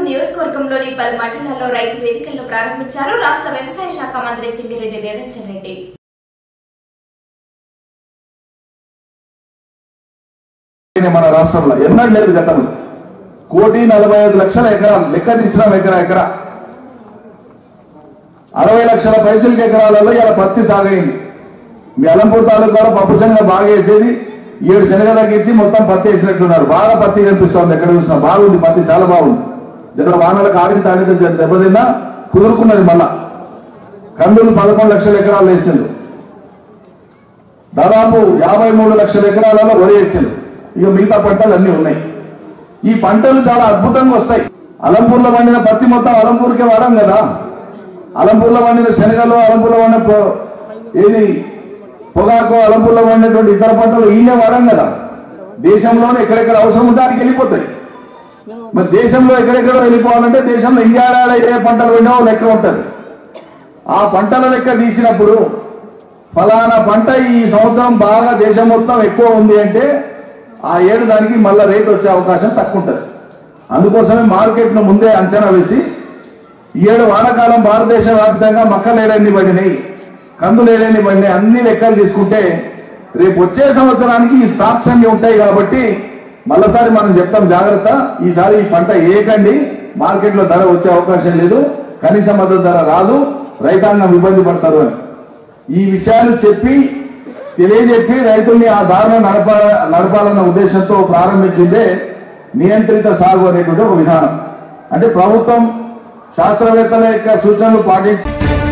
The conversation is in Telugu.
నియోజకవర్గంలోని పలు మండలాల్లో రైతు వేదికలను ప్రారంభించారు రాష్ట్ర వ్యవసాయ శాఖ మంత్రి సింగిరెడ్డి నిరంజన్ రెడ్డి ఇది మన రాష్ట్రంలో ఎన్నడూ లేదు గతంలో కోటి నలభై ఐదు లక్షల ఎకరాలు లెక్క తీసినాం ఎకరా ఎకరా అరవై లక్షల పైసలకి ఎకరాలలో ఇలా పత్తి సాగైంది మీ అలంపూర్ తాలూకాలో పప్పు శనగ బాగా వేసేది ఏడు శనగ తగ్గించి మొత్తం పత్తి వేసినట్టున్నారు బాగా పత్తి కనిపిస్తోంది ఎక్కడ చూసినా బాగుంది పత్తి చాలా బాగుంది జర వానలకు ఆడికి తాగితే జర దెబ్బతిన్నా కుదురుకున్నది మళ్ళా కందులు పదకొండు లక్షల ఎకరాలు వేసింది దాదాపు యాభై మూడు లక్షల ఎకరాలలో వరి వేసింది ఇక మిగతా పంటలు అన్ని ఉన్నాయి ఈ పంటలు చాలా అద్భుతంగా వస్తాయి అలంపూర్లో పండిన పత్తి మొత్తం అలంపూర్కే వాడాం కదా అలంపూర్లో పండిన శనగలు అలంపూర్లో పండిన పొ- ఏది పొగాకు అలంపూర్లో పండినటువంటి ఇతర పంటలు ఈయనే వాడాం కదా దేశంలోనే ఎక్కడెక్కడ అవసరం ఉంటే అక్కడికి వెళ్ళిపోతాయి మరి దేశంలో ఎక్కడెక్కడ వెళ్ళిపోవాలంటే దేశంలో ఇండియాలో ఏ పంటలు పండినావో లెక్క ఉంటుంది ఆ పంటల లెక్క తీసినప్పుడు ఫలానా పంట ఈ సంవత్సరం బాగా దేశం మొత్తం ఎక్కువ ఉంది అంటే ఆ ఏడు దానికి మళ్ళా రేట్ వచ్చే అవకాశం తక్కువ ఉంటుంది అందుకోసమే మార్కెట్ను ముందే అంచనా వేసి ఈ ఏడు వానాకాలం భారతదేశ వ్యాప్తంగా మక్కలు ఏడెన్ని పడినాయి కందులు ఏడెన్ని పడినాయి అన్ని లెక్కలు తీసుకుంటే రేపు వచ్చే సంవత్సరానికి ఈ స్టాక్స్ అన్ని ఉంటాయి కాబట్టి మళ్ళీసారి మనం చెప్తాం జాగ్రత్త ఈసారి ఈ పంట ఏకండి మార్కెట్లో ధర వచ్చే అవకాశం లేదు కనీస మద్దతు ధర రాదు రైతాంగం ఇబ్బంది పడతారు అని ఈ విషయాలు చెప్పి తెలియజెప్పి రైతుల్ని ఆ దారిలో నడప నడపాలన్న ఉద్దేశంతో ప్రారంభించిందే నియంత్రిత సాగు అనేటువంటి ఒక విధానం అంటే ప్రభుత్వం శాస్త్రవేత్తల యొక్క సూచనలు పాటించి